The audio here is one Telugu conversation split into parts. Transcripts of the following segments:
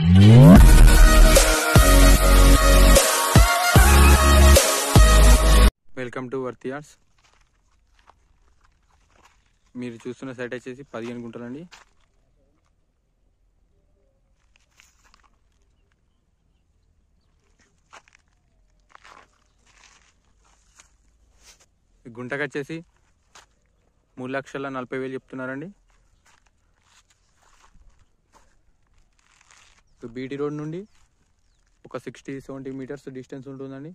వెల్కమ్ టు వర్త్ యార్డ్స్ మీరు చూస్తున్న సైట్ వచ్చేసి పదిహేను గుంటలండి ఈ గుంటకు వచ్చేసి మూడు లక్షల నలభై వేలు చెప్తున్నారండి బీటీ రోడ్ నుండి ఒక సిక్స్టీ సెవెంటీ మీటర్స్ డిస్టెన్స్ ఉంటుందండి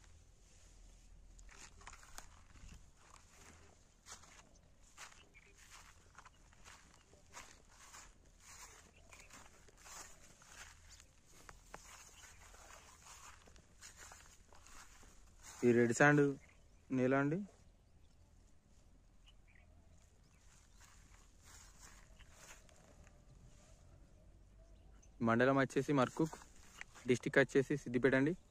ఈ రెడ్ శాండ్ నేల అండి మండలం వచ్చేసి మర్కుక్ డిస్టిక్ వచ్చేసి సిద్దిపేట అండి